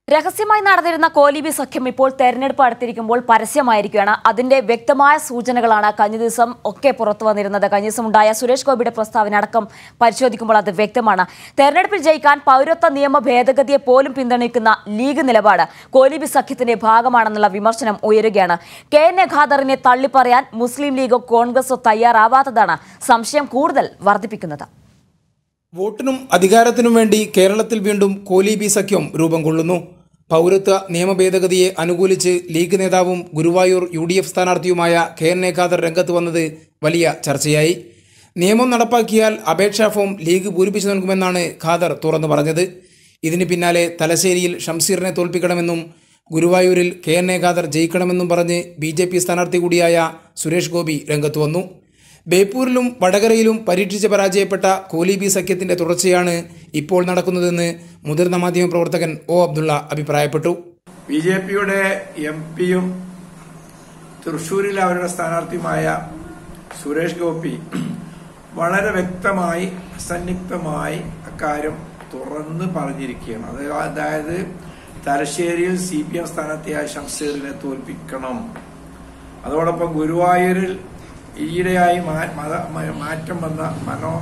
രഹസ്യമായി നടന്നിരുന്ന കോലിബി സഖ്യം ഇപ്പോൾ തെരഞ്ഞെടുപ്പ് അടുത്തിരിക്കുമ്പോൾ പരസ്യമായിരിക്കുകയാണ് അതിന്റെ വ്യക്തമായ സൂചനകളാണ് കഴിഞ്ഞ ദിവസം ഒക്കെ പുറത്തു വന്നിരുന്നത് കഴിഞ്ഞ ദിവസം ഉണ്ടായ സുരേഷ് ഗോപിയുടെ പ്രസ്താവന അടക്കം പരിശോധിക്കുമ്പോൾ അത് വ്യക്തമാണ് തെരഞ്ഞെടുപ്പിൽ ജയിക്കാൻ പൗരത്വ നിയമ ഭേദഗതിയെ പോലും പിന്തുണയ്ക്കുന്ന ലീഗ് നിലപാട് കോലിബി സഖ്യത്തിന്റെ ഭാഗമാണെന്നുള്ള വിമർശനം ഉയരുകയാണ് കെ എൻ എ ഖാദറിനെ തള്ളിപ്പറയാൻ മുസ്ലിം ലീഗോ കോൺഗ്രസോ തയ്യാറാവാത്തതാണ് സംശയം കൂടുതൽ വർദ്ധിപ്പിക്കുന്നത് വോട്ടിനും അധികാരത്തിനും വേണ്ടി കേരളത്തിൽ വീണ്ടും കോലീബി സഖ്യം രൂപം കൊള്ളുന്നു പൗരത്വ നിയമ ഭേദഗതിയെ അനുകൂലിച്ച് ലീഗ് നേതാവും ഗുരുവായൂർ യു ഡി എഫ് സ്ഥാനാർത്ഥിയുമായ കെ എൻ എ ഖാദർ രംഗത്ത് വന്നത് വലിയ ചർച്ചയായി നിയമം നടപ്പാക്കിയാൽ അപേക്ഷാ ഫോം ലീഗ് പൂരിപ്പിച്ചു നൽകുമെന്നാണ് ഖാദർ തുറന്നു പറഞ്ഞത് ഇതിന് പിന്നാലെ തലശ്ശേരിയിൽ ഷംസീറിനെ തോൽപ്പിക്കണമെന്നും ഗുരുവായൂരിൽ കെ എൻ എ ഖാദർ ജയിക്കണമെന്നും പറഞ്ഞ് ബി ജെ പി സ്ഥാനാർത്ഥി കൂടിയായ സുരേഷ് ഗോപി രംഗത്ത് വന്നു ബേപ്പൂരിലും വടകരയിലും പരീക്ഷിച്ച് പരാജയപ്പെട്ട കോലീബി സഖ്യത്തിന്റെ തുടർച്ചയാണ് ഇപ്പോൾ നടക്കുന്നതെന്ന് മുതിർന്ന മാധ്യമപ്രവർത്തകൻ ഒ അബ്ദുള്ള അഭിപ്രായപ്പെട്ടു ബി ജെ പിയുടെ എം പിയും തൃശൂരിൽ അവരുടെ സ്ഥാനാർത്ഥിയുമായ സുരേഷ് ഗോപി വളരെ വ്യക്തമായി അസന്നിഗ്ധമായി അക്കാര്യം തുറന്ന് പറഞ്ഞിരിക്കുകയാണ് അത് അതായത് തലശ്ശേരിയിൽ സി പി എം സ്ഥാനാർത്ഥിയായ ഷംസീറിനെ തോൽപ്പിക്കണം അതോടൊപ്പം ഗുരുവായൂരിൽ ഈയിടെയായി മാ- മത- മ- മാറ്റം വന്ന മനോ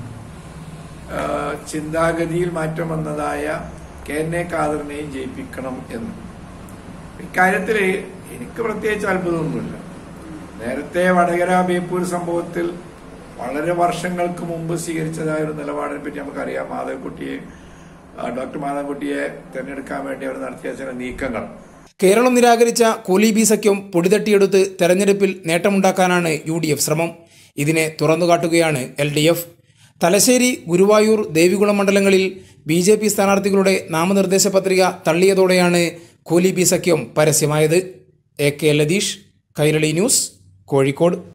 ആ, ചിന്താഗതിയിൽ മാറ്റം വന്നതായ കെ എൻ എ ഖാദറിനെയും ജയിപ്പിക്കണം എന്ന് ഇക്കാര്യത്തിൽ എനിക്ക് പ്രത്യേകിച്ച് അത്ഭുതമൊന്നുമില്ല നേരത്തെ വടകര ബേപ്പൂർ സംഭവത്തിൽ വളരെ വർഷങ്ങൾക്ക് മുമ്പ് സ്വീകരിച്ചതായ ഒരു നിലപാടിനെ പറ്റി നമുക്കറിയാം മാധവക്കുട്ടിയെ ആ, ഡോക്ടർ മാധവക്കുട്ടിയെ തെരഞ്ഞെടുക്കാൻ വേണ്ടി അവർ നടത്തിയ ചില നീക്കങ്ങൾ കേരളം നിരാകരിച്ച കോലീബി സഖ്യം പൊടിതട്ടിയെടുത്ത് തെരഞ്ഞെടുപ്പിൽ നേട്ടമുണ്ടാക്കാനാണ് യു ഡി എഫ് ശ്രമം ഇതിനെ തുറന്നുകാട്ടുകയാണ് L D F Thalassery Guruvayur Devikulam മണ്ഡലങ്ങളിൽ ബി ജെ പി സ്ഥാനാർത്ഥികളുടെ നാമനിർദ്ദേശ പത്രിക തള്ളിയതോടെയാണ് കോലീബി സഖ്യം പരസ്യമായത് A K Latheesh Kairali news Kozhikode